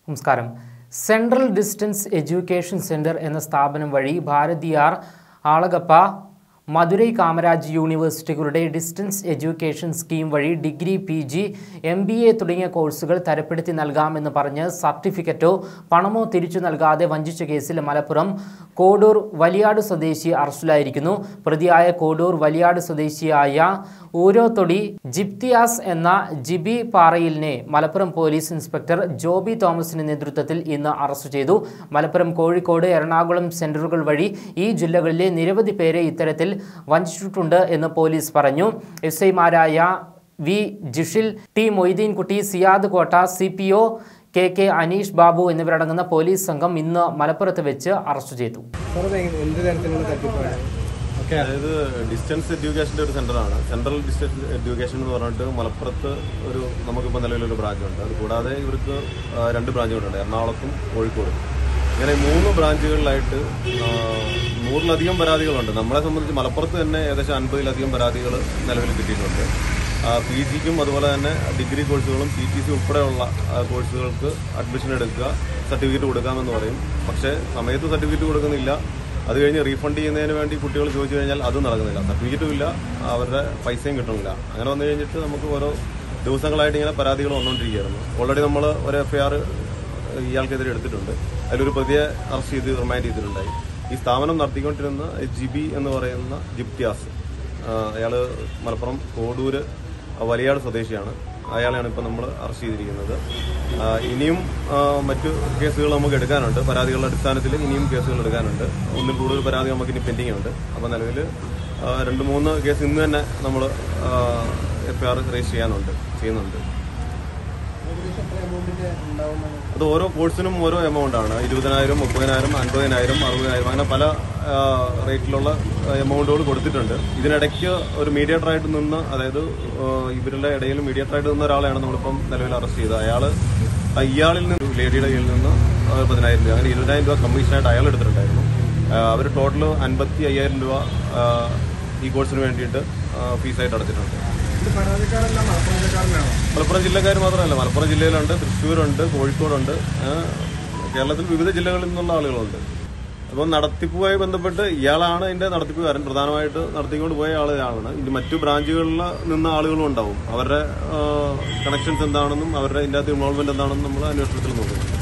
നമസ്കാരം central distance education centre എന്ന സ്ഥാപനം വഴി ഭാരതിയാർ ആളകപ്പ മധുരൈ കാമരാജ് യൂണിവേഴ്സിറ്റികളുടെ ഡിസ്റ്റൻസ് എഡ്യൂക്കേഷൻ സ്കീം വഴി degree P G M B A തുടങ്ങിയ കോഴ്സുകൾ തരപ്പെടുത്തി നൽകാമെന്ന് പറഞ്ഞ് സർട്ടിഫിക്കറ്റോ പണമോ തിരിച്ചു നൽകാതെ വഞ്ചിച്ച കേസിൽ മലപ്പുറം കോഡൂർ വലിയാട് സ്വദേശി അറസ്റ്റിലായിരിക്കുന്നു പ്രതിയായ കോഡൂർ വലിയാട് സ്വദേശിയായ ഊരോത്തൊടി ജിപ്തിയാസ് എന്ന ജിബി പാറയിലിനെ മലപ്പുറം പോലീസ് ഇൻസ്പെക്ടർ ജോബി തോമസിന്റെ നേതൃത്വത്തിൽ ഇന്ന് അറസ്റ്റ് ചെയ്തു മലപ്പുറം കോഴിക്കോട് എറണാകുളം സെന്ററുകൾ വഴി ഈ ജില്ലകളിലെ നിരവധി പേരെ ഇത്തരത്തിൽ വഞ്ചിച്ചിട്ടുണ്ട് എന്ന് പോലീസ് പറഞ്ഞു എസ് ഐമാരായ വി ജിഷിൽ T Moideenkutty Siyad Kotta C P O K K Aneesh Babu എന്നിവരടങ്ങുന്ന പോലീസ് സംഘം ഇന്ന് മലപ്പുറത്ത് വെച്ച് അറസ്റ്റ് ചെയ്തു സാറത് എന്ത് തരത്തിലുള്ള തട്ടിപ്പാണ് ഓക്കെ അതായത് ഡിസ്റ്റൻസ് എഡ്യൂക്കേഷൻ്റെ ഒരു സെൻ്ററാണ് സെൻട്രൽ ഡിസ്റ്റൻസ് എഡ്യൂക്കേഷൻ എന്ന് പറഞ്ഞിട്ട് മലപ്പുറത്ത് ഒരു നമുക്കിപ്പോൾ നിലവിലൊരു ബ്രാഞ്ചുണ്ട് അത് കൂടാതെ ഇവർക്ക് ആ, രണ്ട് ബ്രാഞ്ചുകളുണ്ട് എറണാകുളത്തും കോഴിക്കോടും ഇങ്ങനെ മൂന്ന് ബ്രാഞ്ചുകളിലായിട്ട് ആ, നൂറിലധികം പരാതികളുണ്ട് നമ്മളെ സംബന്ധിച്ച് മലപ്പുറത്ത് തന്നെ ഏകദേശം അൻപതിലധികം പരാതികൾ നിലവിൽ കിട്ടിയിട്ടുണ്ട് പി ജിക്കും അതുപോലെ തന്നെ ഡിഗ്രി കോഴ്സുകളും പി ടി സി ഉൾപ്പെടെയുള്ള ആ, കോഴ്സുകൾക്ക് അഡ്മിഷൻ എടുക്കുക സർട്ടിഫിക്കറ്റ് കൊടുക്കാമെന്ന് പറയും പക്ഷേ സമയത്ത് സർട്ടിഫിക്കറ്റ് കൊടുക്കുന്നില്ല അത് കഴിഞ്ഞ് റീഫണ്ട് ചെയ്യുന്നതിന് വേണ്ടി കുട്ടികൾ ചോദിച്ചു കഴിഞ്ഞാൽ അതും നടക്കുന്നില്ല സർട്ടിഫിക്കറ്റും ഇല്ല അവരുടെ പൈസയും കിട്ടുന്നില്ല അങ്ങനെ വന്നു കഴിഞ്ഞിട്ട് നമുക്ക് ഓരോ ദിവസങ്ങളായിട്ട് ഇങ്ങനെ പരാതികൾ വന്നുകൊണ്ടിരിക്കുകയായിരുന്നു ഓൾറെഡി നമ്മൾ ഒരു എഫ് ഐ ആർ ഇയാൾക്കെതിരെ എടുത്തിട്ടുണ്ട് അതിലൊരു പ്രതിയെ അറസ്റ്റ് ചെയ്ത് റിമാൻഡ് ചെയ്തിട്ടുണ്ടായി ഈ സ്ഥാപനം നടത്തിക്കൊണ്ടിരുന്ന ജിബി എന്ന് പറയുന്ന ജിപ്തിയാസ് അയാൾ മലപ്പുറം കോടൂര് വലിയാട് സ്വദേശിയാണ് അയാളെയാണ് ഇപ്പോൾ നമ്മൾ അറസ്റ്റ് ചെയ്തിരിക്കുന്നത് ആ, ഇനിയും ആ, മറ്റു കേസുകൾ നമുക്ക് എടുക്കാനുണ്ട് പരാതികളുടെ അടിസ്ഥാനത്തിൽ ഇനിയും കേസുകൾ എടുക്കാനുണ്ട് ഒന്നിൽ കൂടുതൽ പരാതി നമുക്ക് ഇനി പെൻഡിങ് ഉണ്ട് അപ്പോൾ നിലവിൽ രണ്ട് മൂന്ന് കേസ് ഇന്ന് തന്നെ നമ്മൾ എഫ് ഐ ആർ രജിസ്റ്റർ ചെയ്യാനുണ്ട് ചെയ്യുന്നുണ്ട് അത് ഓരോ കോഴ്സിനും ഓരോ എമൗണ്ട് ആണ് ഇരുപതിനായിരം മുപ്പതിനായിരം അൻപതിനായിരം അറുപതിനായിരം അങ്ങനെ പല ആ, റേറ്റിലുള്ള എമൗണ്ടുകൾ കൊടുത്തിട്ടുണ്ട് ഇതിനിടയ്ക്ക് ഒരു മീഡിയേറ്റർ ആയിട്ട് നിന്ന് അതായത് ആ, ഇവരുടെ ഇടയിൽ മീഡിയേറ്റർ ആയിട്ട് നിന്ന ഒരാളെയാണ് നമ്മളിപ്പം നിലവിൽ അറസ്റ്റ് ചെയ്തത് അയാൾ ഇയാളിൽ നിന്ന് ലേഡിയുടെ കയ്യിൽ നിന്ന് ആ, പതിനായിരം രൂപ അങ്ങനെ ഇരുപതിനായിരം രൂപ കമ്മീഷനായിട്ട് അയാൾ എടുത്തിട്ടുണ്ടായിരുന്നു അവർ ടോട്ടൽ അൻപത്തി അയ്യായിരം രൂപ ആ, ഈ കോഴ്സിന് വേണ്ടിയിട്ട് ആ, ഫീസായിട്ട് അടച്ചിട്ടുണ്ട് ഇത് പരാതിക്കാരെല്ലാം മലപ്പുറക്കാരനാണോ മലപ്പുറം ജില്ലക്കാർ മാത്രമല്ല മലപ്പുറം ജില്ലയിലുണ്ട് തൃശ്ശൂരുണ്ട് കോഴിക്കോടുണ്ട് ആ, കേരളത്തിൽ വിവിധ ജില്ലകളിൽ നിന്നുള്ള ആളുകളുണ്ട് അപ്പം നടത്തിപ്പുമായി ബന്ധപ്പെട്ട് ഇയാളാണ് ഇതിന്റെ നടത്തിപ്പുകാരൻ പ്രധാനമായിട്ട് നടത്തിക്കൊണ്ട് പോയ ആളാണ് ഇനി മറ്റു ബ്രാഞ്ചുകളിൽ നിന്ന ആളുകളും ഉണ്ടാവും അവരുടെ കണക്ഷൻസ് എന്താണെന്നും അവരുടെ ഇതിൻ്റെ അകത്ത് ഇൻവോൾവ്മെന്റ് എന്താണെന്നും നമ്മൾ അന്വേഷണത്തിൽ നോക്കും